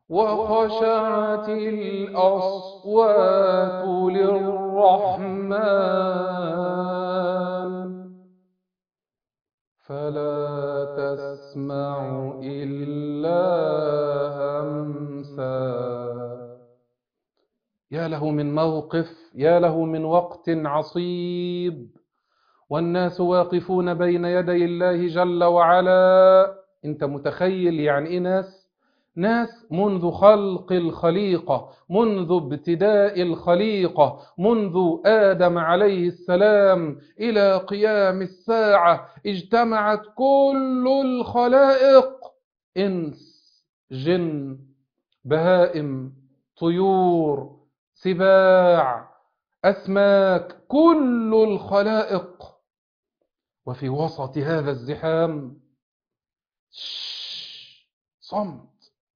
وخشعت الأصوات للرحمن فلا تسمع إلا همسا يا له من موقف يا له من وقت عصيب والناس واقفون بين يدي الله جل وعلا انت متخيل يعني ايه ناس ناس منذ خلق الخليقة منذ ابتداء الخليقة منذ آدم عليه السلام إلى قيام الساعة اجتمعت كل الخلائق إنس جن بهائم طيور سباع أسماك كل الخلائق وفي وسط هذا الزحام صمت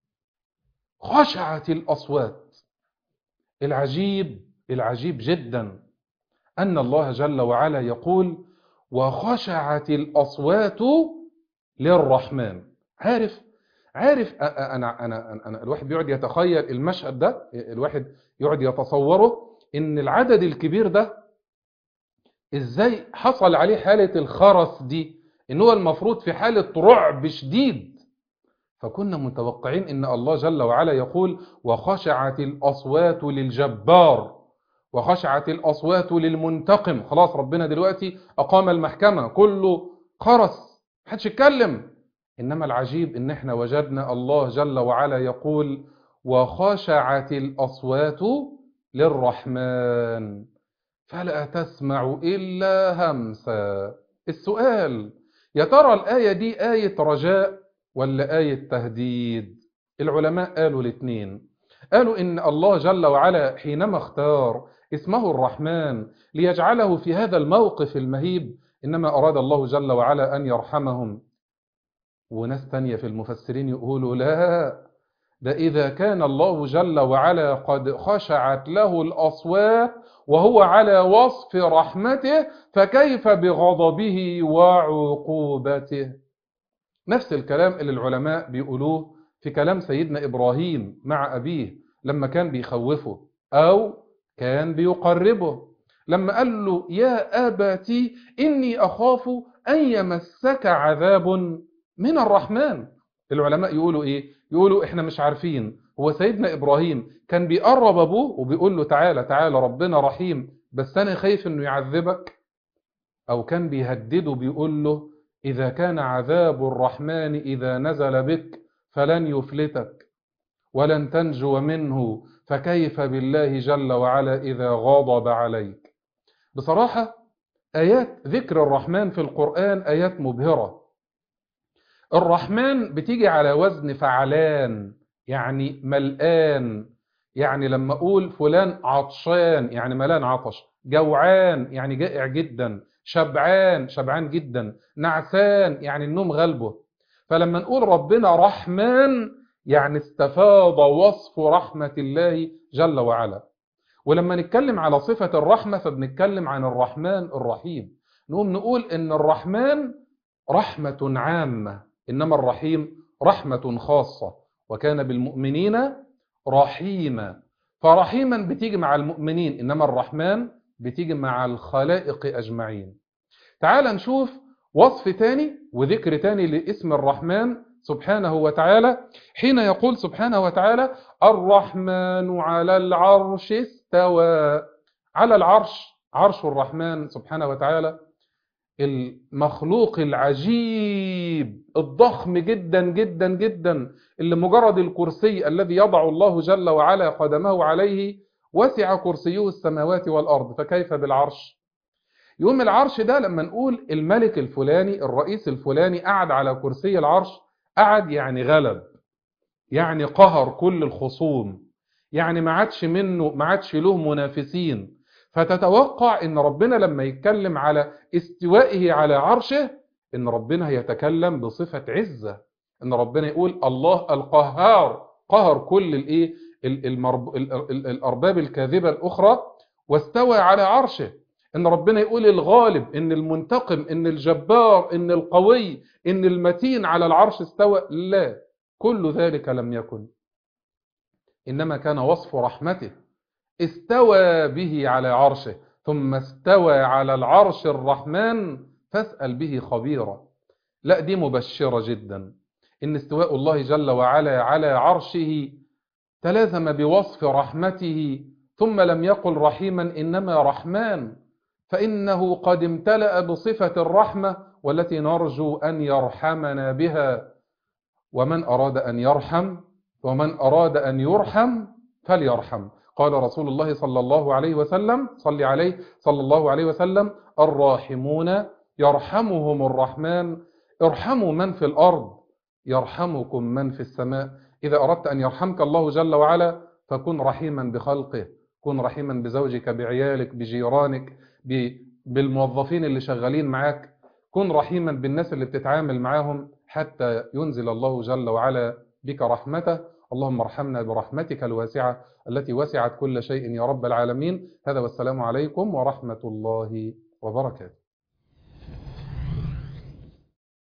خشعت الأصوات العجيب العجيب جدا أن الله جل وعلا يقول وخشعت الأصوات للرحمن عارف عارف أنا, أنا, أنا الواحد بيقعد يتخيل المشهد ده الواحد يقعد يتصوره إن العدد الكبير ده إزاي حصل عليه حالة الخرس دي إن هو المفروض في حالة رعب شديد فكنا متوقعين ان الله جل وعلا يقول وخشعت الاصوات للجبار وخشعت الاصوات للمنتقم خلاص ربنا دلوقتي اقام المحكمة كله خرس محدش يتكلم انما العجيب ان احنا وجدنا الله جل وعلا يقول وخشعت الاصوات للرحمن فلا تسمع الا همسا السؤال يا ترى الايه دي ايه رجاء ولا آية تهديد العلماء قالوا الاثنين قالوا إن الله جل وعلا حينما اختار اسمه الرحمن ليجعله في هذا الموقف المهيب إنما أراد الله جل وعلا أن يرحمهم وناس تانية في المفسرين يقولوا لا ده إذا كان الله جل وعلا قد خشعت له الأصوات وهو على وصف رحمته فكيف بغضبه وعقوبته نفس الكلام اللي العلماء بيقولوه في كلام سيدنا إبراهيم مع أبيه لما كان بيخوفه أو كان بيقربه لما قال له يا أبتي إني أخاف أن يمسك عذاب من الرحمن العلماء يقولوا إيه يقولوا إحنا مش عارفين هو سيدنا إبراهيم كان بيقرب أبوه وبيقول له تعالى تعالى ربنا رحيم بس أنا خايف إنه يعذبك أو كان بيهدده بيقول له إذا كان عذاب الرحمن إذا نزل بك فلن يفلتك ولن تنجو منه فكيف بالله جل وعلا إذا غضب عليك بصراحة آيات ذكر الرحمن في القرآن آيات مبهرة الرحمن بتيجي على وزن فعلان يعني ملآن يعني لما أقول فلان عطشان يعني ملان عطش جوعان يعني جائع جدا شبعان شبعان جدا نعسان يعني النوم غلبه فلما نقول ربنا رحمن يعني استفاض وصف رحمة الله جل وعلا ولما نتكلم على صفة الرحمة فبنتكلم عن الرحمن الرحيم نقوم نقول ان الرحمن رحمة عامة انما الرحيم رحمة خاصة وكان بالمؤمنين رحيما فرحيما بتيجي مع المؤمنين انما الرحمن بتيجي مع الخلائق أجمعين تعال نشوف وصف تاني وذكر تاني لاسم الرحمن سبحانه وتعالى حين يقول سبحانه وتعالى الرحمن على العرش استوى على العرش عرش الرحمن سبحانه وتعالى المخلوق العجيب الضخم جدا جدا جدا اللي مجرد الكرسي الذي يضع الله جل وعلا قدمه عليه وسع كرسيه السماوات والأرض فكيف بالعرش يوم العرش ده لما نقول الملك الفلاني الرئيس الفلاني قعد على كرسي العرش قعد يعني غلب يعني قهر كل الخصوم يعني ما عادش منه ما عادش له منافسين فتتوقع ان ربنا لما يتكلم على استوائه على عرشه ان ربنا هيتكلم بصفة عزة ان ربنا يقول الله القهار قهر كل الايه المرب... الارباب الكاذبة الاخرى واستوى على عرشه ان ربنا يقول الغالب ان المنتقم ان الجبار ان القوي ان المتين على العرش استوى لا كل ذلك لم يكن إنما كان وصف رحمته استوى به على عرشه ثم استوى على العرش الرحمن فاسأل به خبيرا لا دي مبشرة جدا إن استواء الله جل وعلا على عرشه تلازم بوصف رحمته ثم لم يقل رحيما إنما رحمن فإنه قد امتلأ بصفة الرحمة والتي نرجو أن يرحمنا بها ومن أراد أن يرحم ومن أراد أن يرحم فليرحم قال رسول الله صلى الله عليه وسلم صل عليه صلى الله عليه وسلم الراحمون يرحمهم الرحمن ارحموا من في الأرض يرحمكم من في السماء إذا أردت أن يرحمك الله جل وعلا فكن رحيما بخلقه كن رحيما بزوجك بعيالك بجيرانك بالموظفين اللي شغالين معاك كن رحيما بالناس اللي بتتعامل معاهم حتى ينزل الله جل وعلا بك رحمته اللهم ارحمنا برحمتك الواسعة التي وسعت كل شيء يا رب العالمين هذا والسلام عليكم ورحمة الله وبركاته